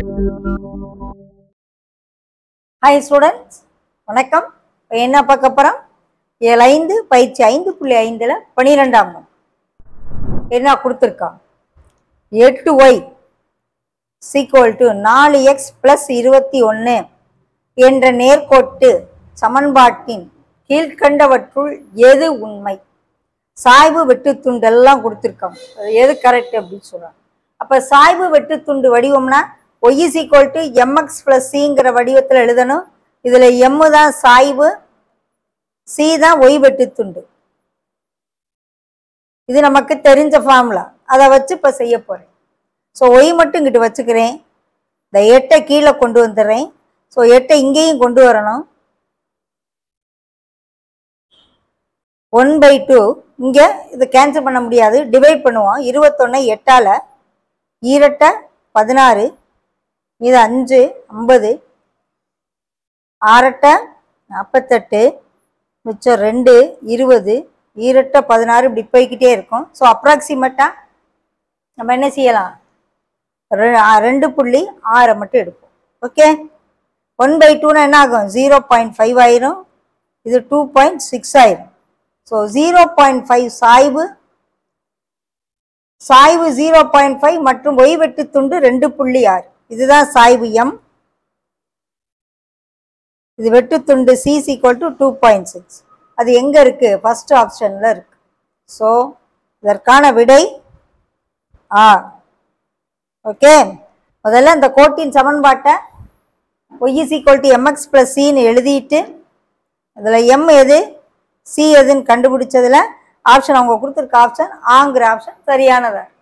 hi students வணக்கம் இப்போ என்ன பார்க்க போகிறோம் ஏழு ஐந்து பயிற்சி ஐந்து புள்ளி ஐந்தில் பன்னிரெண்டாம் நாள் என்ன கொடுத்துருக்கான் எட்டு ஒய் சீக்குவல் டு நாலு எக்ஸ் ப்ளஸ் இருபத்தி ஒன்று என்ற நேர்கோட்டு சமன்பாட்டின் கீழ்கண்டவற்றுள் எது உண்மை சாய்வு வெட்டுத்துண்டு எல்லாம் கொடுத்துருக்காங்க அது எது கரெக்ட் அப்படின்னு சொல்கிறாங்க அப்போ சாய்வு வெட்டுத்துண்டு வடிவம்னா Y is equal to M X plus சிங்கிற வடிவத்தில் எழுதணும் இதில் எம்மு தான் சாய்வு சி தான் ஒய் வெட்டுத்துண்டு இது நமக்கு தெரிஞ்ச ஃபார்முலா அதை வச்சு இப்போ செய்ய போகிறேன் ஸோ ஒய் மட்டும் இங்கிட்டு வச்சுக்கிறேன் இந்த எட்டை கீழே கொண்டு வந்துடுறேன் ஸோ எட்டை இங்கேயும் கொண்டு வரணும் ஒன் பை டூ இங்கே இது கேன்சல் பண்ண முடியாது டிவைட் பண்ணுவோம் இருபத்தொன்று எட்டால் ஈரட்டை பதினாறு இது அஞ்சு ஐம்பது ஆறட்டை நாற்பத்தெட்டு மிச்சம் ரெண்டு இருபது ஈரட்டை பதினாறு இப்படி போய்கிட்டே இருக்கும் ஸோ அப்ராக்சிமேட்டாக நம்ம என்ன செய்யலாம் ரெ- ஆ, ரெண்டு புள்ளி ஆறை மட்டும் எடுப்போம் ஓகே ஒன் பை டூனா என்ன ஆகும் ஜீரோ பாயிண்ட் ஃபைவ் ஆயிரும் இது டூ பாயிண்ட் சிக்ஸ் ஆயிரும் ஸோ ஜீரோ பாயிண்ட் ஃபைவ் சாய்வு சாய்வு ஜீரோ பாயிண்ட் ஃபைவ் மற்றும் ஒய் வெட்டு துண்டு ரெண்டு புள்ளி ஆறு இதுதான் சாய்வு எம் இது வெட்டு துண்டு C equal to two point six அது எங்க இருக்கு ஃபர்ஸ்ட் ஆப்ஷன்ல இருக்கு ஸோ இதற்கான விடை ஆ ஓகே முதல்ல இந்த கோட்டின் சமன்பாட்டை Y is equal to M X plus சின்னு எழுதிட்டு அதில் எம் எது சி எதுன்னு கண்டுபிடிச்சதுல ஆப்ஷன் அவங்க கொடுத்துருக்க ஆப்ஷன் ஆங்கிற ஆப்ஷன் சரியானதா